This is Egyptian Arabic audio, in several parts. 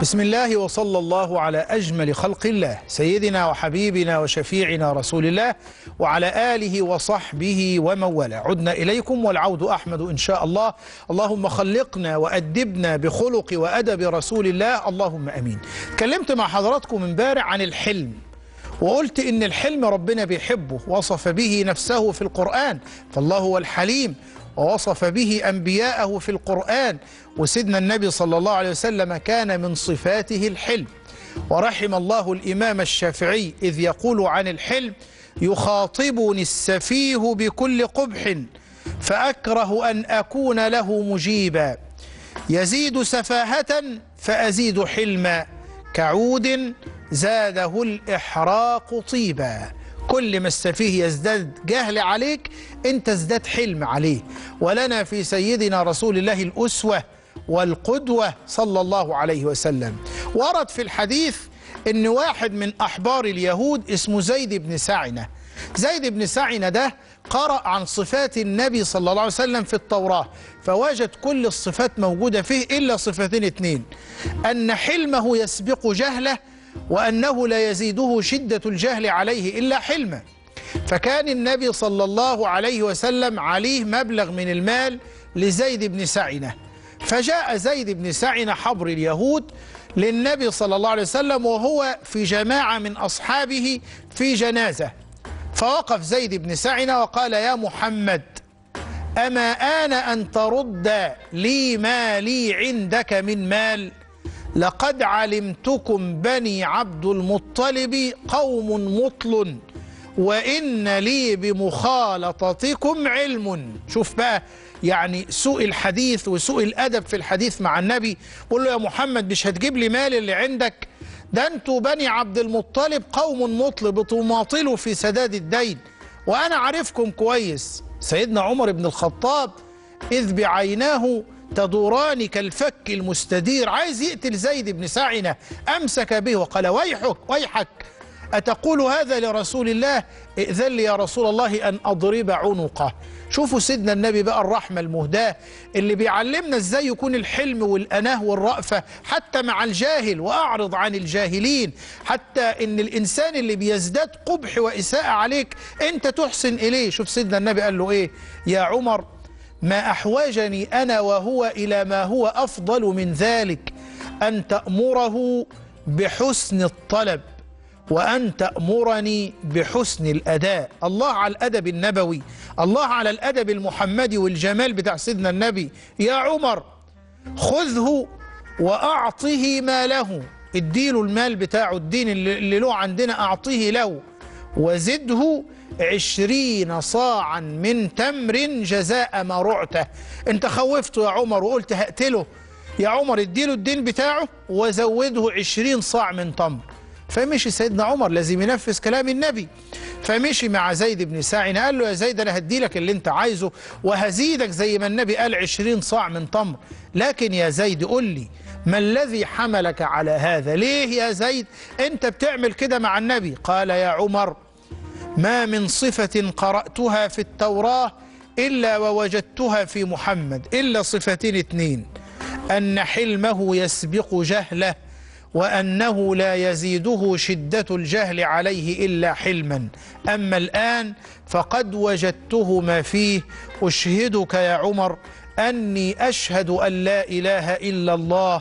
بسم الله وصلى الله على أجمل خلق الله سيدنا وحبيبنا وشفيعنا رسول الله وعلى آله وصحبه ومن والاه عدنا إليكم والعود أحمد إن شاء الله اللهم خلقنا وأدبنا بخلق وأدب رسول الله اللهم أمين تكلمت مع حضراتكم امبارح عن الحلم وقلت إن الحلم ربنا بيحبه وصف به نفسه في القرآن فالله هو الحليم ووصف به أنبياءه في القرآن وسيدنا النبي صلى الله عليه وسلم كان من صفاته الحلم ورحم الله الإمام الشافعي إذ يقول عن الحلم يخاطبني السفيه بكل قبح فأكره أن أكون له مجيبا يزيد سفاهة فأزيد حلما كعود زاده الإحراق طيبا كل ما السفيه يزداد جهل عليك انت ازداد حلم عليه ولنا في سيدنا رسول الله الأسوة والقدوة صلى الله عليه وسلم ورد في الحديث ان واحد من أحبار اليهود اسمه زيد بن سعنة زيد بن سعنة ده قرأ عن صفات النبي صلى الله عليه وسلم في التوراة فوجد كل الصفات موجودة فيه إلا صفتين اتنين أن حلمه يسبق جهله وأنه لا يزيده شدة الجهل عليه إلا حلما فكان النبي صلى الله عليه وسلم عليه مبلغ من المال لزيد بن سعنة فجاء زيد بن سعنة حبر اليهود للنبي صلى الله عليه وسلم وهو في جماعة من أصحابه في جنازة فوقف زيد بن سعنة وقال يا محمد أما آن أن ترد لي ما لي عندك من مال لقد علمتكم بني عبد المطلب قوم مطل وإن لي بمخالطتكم علم شوف بقى يعني سوء الحديث وسوء الأدب في الحديث مع النبي قول له يا محمد مش هتجيب لي مال اللي عندك ده انتوا بني عبد المطلب قوم مطل بتماطلوا في سداد الدين وأنا عارفكم كويس سيدنا عمر بن الخطاب إذ بعيناه تدوران كالفك المستدير عايز يقتل زيد بن سعنة أمسك به وقال ويحك ويحك أتقول هذا لرسول الله ائذن لي يا رسول الله أن أضرب عنقه شوفوا سيدنا النبي بقى الرحمة المهداة اللي بيعلمنا ازاي يكون الحلم والأناه والرأفة حتى مع الجاهل وأعرض عن الجاهلين حتى إن الإنسان اللي بيزداد قبح وإساءة عليك أنت تحسن إليه شوف سيدنا النبي قال له إيه يا عمر ما أحوجني أنا وهو إلى ما هو أفضل من ذلك أن تأمره بحسن الطلب وأن تأمرني بحسن الأداء الله على الأدب النبوي الله على الأدب المحمدي والجمال بتاع سيدنا النبي يا عمر خذه وأعطه ما له اديله المال بتاعه الدين اللي له عندنا أعطيه له وزده عشرين صاعا من تمر جزاء ما رعته انت خوفته يا عمر وقلت هقتله يا عمر اديله الدين بتاعه وزوده عشرين صاع من تمر فمشي سيدنا عمر لازم ينفذ كلام النبي فمشي مع زيد بن ساعن قال له يا زيد انا هدي لك اللي انت عايزه وهزيدك زي ما النبي قال عشرين صاع من تمر لكن يا زيد قل لي ما الذي حملك على هذا ليه يا زيد انت بتعمل كده مع النبي قال يا عمر ما من صفة قرأتها في التوراة إلا ووجدتها في محمد إلا صفتين اتنين أن حلمه يسبق جهله وأنه لا يزيده شدة الجهل عليه إلا حلما أما الآن فقد وجدته ما فيه أشهدك يا عمر أني أشهد أن لا إله إلا الله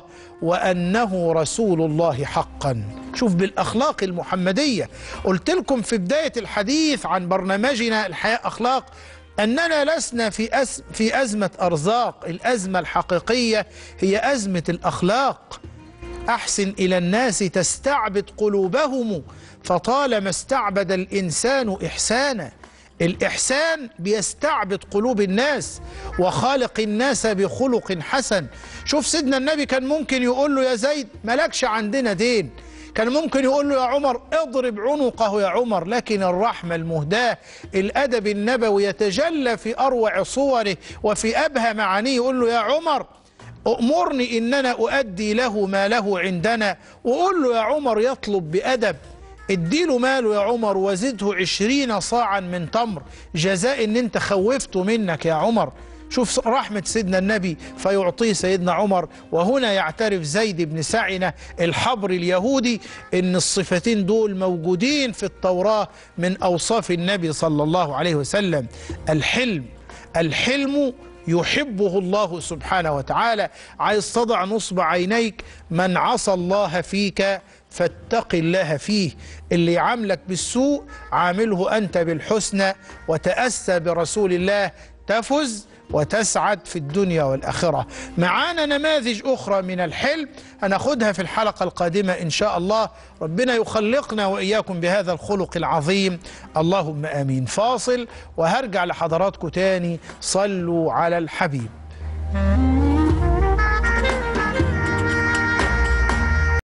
وأنه رسول الله حقا شوف بالأخلاق المحمدية قلت لكم في بداية الحديث عن برنامجنا الحياة أخلاق أننا لسنا في, أز في أزمة أرزاق الأزمة الحقيقية هي أزمة الأخلاق أحسن إلى الناس تستعبد قلوبهم فطالما استعبد الإنسان إحسانا الإحسان بيستعبد قلوب الناس وخالق الناس بخلق حسن شوف سيدنا النبي كان ممكن يقول له يا زيد ملكش عندنا دين كان ممكن يقول له يا عمر اضرب عنقه يا عمر لكن الرحمة المهداة الأدب النبوي يتجلى في أروع صوره وفي أبهى معانيه يقول له يا عمر أؤمرني إن أنا أؤدي له ما له عندنا وقول له يا عمر يطلب بأدب اديله ماله يا عمر وزده عشرين صاعا من تمر جزاء ان انت خوفته منك يا عمر شوف رحمة سيدنا النبي فيعطيه سيدنا عمر وهنا يعترف زيد بن سعنة الحبر اليهودي ان الصفتين دول موجودين في التوراة من اوصاف النبي صلى الله عليه وسلم الحلم الحلم يحبه الله سبحانه وتعالى عايز تضع نصب عينيك من عصى الله فيك فاتق الله فيه اللي يعاملك بالسوء عامله أنت بالحسنى وتأسى برسول الله تفز وتسعد في الدنيا والآخرة معانا نماذج أخرى من الحلم هناخدها في الحلقة القادمة إن شاء الله ربنا يخلقنا وإياكم بهذا الخلق العظيم اللهم آمين فاصل وهرجع لحضراتكم تاني صلوا على الحبيب